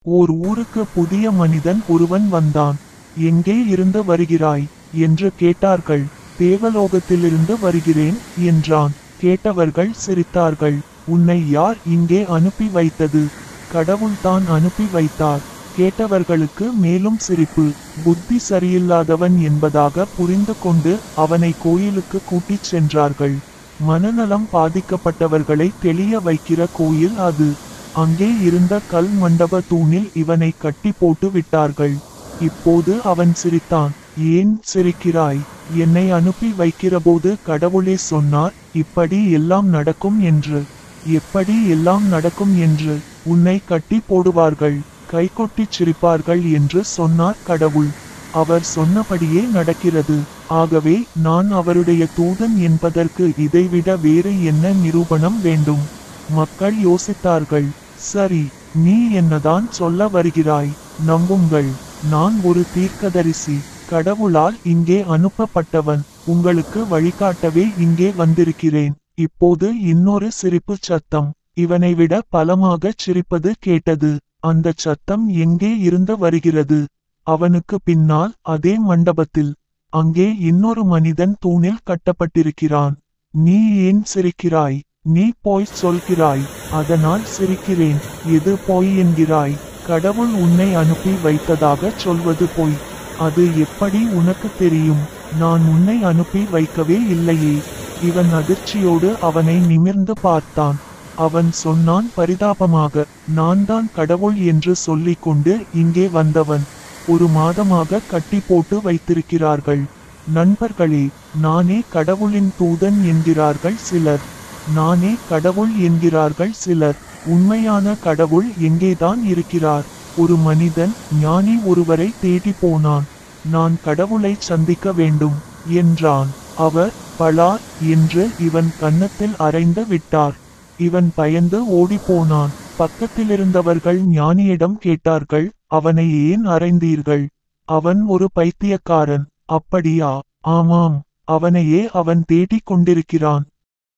ஓர் ஊருக்கு புதிய மனிதன் ஒருவன் வந்தான் எங்கே இருந்து வருகிறாய் என்று கேட்டார்கள் தேவலோகத்திலிருந்து வருகிறேன் என்றான் கேட்டவர்கள் சிரித்தார்கள் உன்னை யார் இங்கே அனுப்பி வைத்தது கடவுள்தான் அனுப்பி வைத்தார் கேட்டவர்களுக்கு மேலும் சிரிப்பு புத்தி சரியில்லாதவன் என்பதாக புரிந்து கொண்டு அவனை கோயிலுக்கு கூட்டிச் சென்றார்கள் மனநலம் பாதிக்கப்பட்டவர்களை தெளிய வைக்கிற கோயில் அது அங்கே இருந்த கல் மண்டப தூணில் இவனை கட்டி போட்டு விட்டார்கள் இப்போது அவன் சிரித்தான் ஏன் சிரிக்கிறாய் என்னை அனுப்பி வைக்கிறபோது கடவுளே சொன்னார் இப்படி எல்லாம் நடக்கும் என்று எப்படி எல்லாம் நடக்கும் என்று உன்னை கட்டி போடுவார்கள் கைகொட்டிச் சிரிப்பார்கள் என்று சொன்னார் கடவுள் அவர் சொன்னபடியே நடக்கிறது ஆகவே நான் அவருடைய தூதன் என்பதற்கு இதைவிட வேறு என்ன நிரூபணம் வேண்டும் மக்கள் யோசித்தார்கள் சரி நீ என்னதான் சொல்ல வருகிறாய் நம்புங்கள் நான் ஒரு தீர்க்கதரிசி கடவுளால் இங்கே அனுப்பப்பட்டவன் உங்களுக்கு வழிகாட்டவே இங்கே வந்திருக்கிறேன் இப்போது இன்னொரு சிரிப்புச் சத்தம் இவனை விட பலமாகச் சிரிப்பது கேட்டது அந்த சத்தம் எங்கே இருந்து வருகிறது அவனுக்கு பின்னால் அதே மண்டபத்தில் அங்கே இன்னொரு மனிதன் தூணில் கட்டப்பட்டிருக்கிறான் நீ ஏன் சிரிக்கிறாய் நீ போய் சொல்கிறாய் அதனால் சிரிக்கிறேன் எது போய் என்கிறாய் கடவுள் உன்னை அனுப்பி வைத்ததாக சொல்வது போய் அது எப்படி உனக்கு தெரியும் நான் உன்னை அனுப்பி வைக்கவே இல்லையே இவன் அதிர்ச்சியோடு அவனை நிமிர்ந்து பார்த்தான் அவன் சொன்னான் பரிதாபமாக நான் தான் கடவுள் என்று சொல்லிக் கொண்டு இங்கே வந்தவன் ஒரு மாதமாக கட்டி போட்டு வைத்திருக்கிறார்கள் நண்பர்களே நானே கடவுளின் தூதன் என்கிறார்கள் சிலர் நானே கடவுள் என்கிறார்கள் சிலர் உண்மையான கடவுள் எங்கேதான் இருக்கிறார் ஒரு மனிதன் ஞானி ஒருவரை தேடி போனான் நான் கடவுளை சந்திக்க வேண்டும் என்றான் அவர் பலார் என்று இவன் கன்னத்தில் அரைந்து விட்டார் இவன் பயந்து ஓடிப்போனான் பக்கத்திலிருந்தவர்கள் ஞானியிடம் கேட்டார்கள் அவனை ஏன் அறைந்தீர்கள் அவன் ஒரு பைத்தியக்காரன் அப்படியா ஆமாம் அவனையே அவன் தேடிக் கொண்டிருக்கிறான்